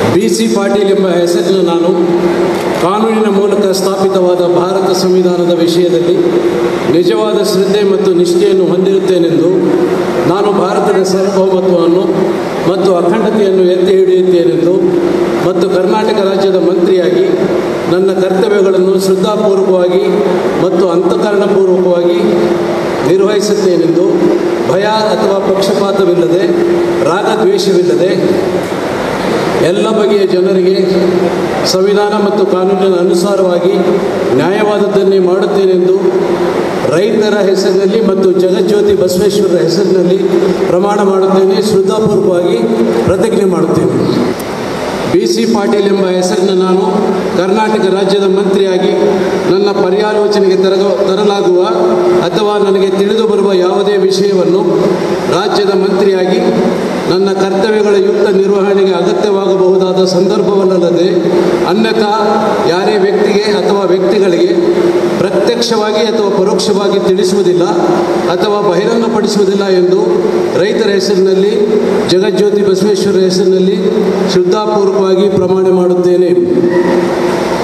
B C Patil ಎಂಬ ಹೆಸರಿನ ನಾನು ಕಾನೂನಿನ ಮೂಲಕ ಸ್ಥಾಪಿತವಾದ ಭಾರತ ಸಂವಿಧಾನದ ವಿಷಯದಲ್ಲಿ ನಿಜವಾದ ಶ್ರದ್ಧೆ ಮತ್ತು ನಿಷ್ಠೆಯನ್ನು ಹೊಂದಿರುತ್ತೇನೆಂದು ನಾನು ಭಾರತದ ಸಾರ್ವಭೌಮತ್ವವನ್ನು ಮತ್ತು ಅಖಂಡತೆಯನ್ನು ಎತ್ತಿ ಹಿಡಿಯುತ್ತೇನೆಂದು ಮತ್ತು ಕರ್ನಾಟಕ ರಾಜ್ಯದ ಮಂತ್ರಿಯಾಗಿ ನನ್ನ ಕರ್ತವ್ಯಗಳನ್ನು ಶ್ರದ್ಧಾಪೂರ್ವಕವಾಗಿ ಮತ್ತು ಅಂತಃಕರಣಪೂರ್ವಕವಾಗಿ ನಿರ್ವಹಿಸುತ್ತೇನೆಂದು ಭಯ ಅಥವಾ ಪಕ್ಷಪಾತವಿಲ್ಲದೆ ರಾಗದ್ವೇಷವಿಲ್ಲದೆ ಎಲ್ಲ ಬಗೆಯ ಜನರಿಗೆ ಸಂವಿಧಾನ ಮತ್ತು ಕಾನೂನಿನ ಅನುಸಾರವಾಗಿ ನ್ಯಾಯವಾದದ್ದನ್ನೇ ಮಾಡುತ್ತೇನೆಂದು ರೈತರ ಹೆಸರಿನಲ್ಲಿ ಮತ್ತು ಜಗಜ್ಯೋತಿ ಬಸವೇಶ್ವರರ ಹೆಸರಿನಲ್ಲಿ ಪ್ರಮಾಣ ಮಾಡುತ್ತೇನೆ ಶ್ರದ್ಧಾಪೂರ್ವಕವಾಗಿ ಪ್ರತಿಜ್ಞೆ ಮಾಡುತ್ತೇನೆ ಬಿ ಸಿ ಪಾಟೀಲ್ ಎಂಬ ಹೆಸರಿನ ನಾನು ಕರ್ನಾಟಕ ರಾಜ್ಯದ ಮಂತ್ರಿಯಾಗಿ ನನ್ನ ಪರ್ಯಾಲೋಚನೆಗೆ ತರಗ ತರಲಾಗುವ ಅಥವಾ ನನಗೆ ತಿಳಿದು ಬರುವ ಯಾವುದೇ ವಿಷಯವನ್ನು ರಾಜ್ಯದ ಮಂತ್ರಿಯಾಗಿ ನನ್ನ ಕರ್ತವ್ಯಗಳ ಯುಕ್ತ ನಿರ್ವಹಣೆಗೆ ಅಗತ್ಯವಾಗಬಹುದಾದ ಸಂದರ್ಭವಲ್ಲದೆ ಅನ್ಯಥಾ ಯಾರೇ ವ್ಯಕ್ತಿಗೆ ಅಥವಾ ವ್ಯಕ್ತಿಗಳಿಗೆ ಪ್ರತ್ಯಕ್ಷವಾಗಿ ಅಥವಾ ಪರೋಕ್ಷವಾಗಿ ತಿಳಿಸುವುದಿಲ್ಲ ಅಥವಾ ಬಹಿರಂಗಪಡಿಸುವುದಿಲ್ಲ ಎಂದು ರೈತರ ಹೆಸರಿನಲ್ಲಿ ಜಗಜ್ಯೋತಿ ಬಸವೇಶ್ವರ ಹೆಸರಿನಲ್ಲಿ ಶ್ರದ್ಧಾಪೂರ್ವಕವಾಗಿ ಪ್ರಮಾಣ ಮಾಡುತ್ತೇನೆ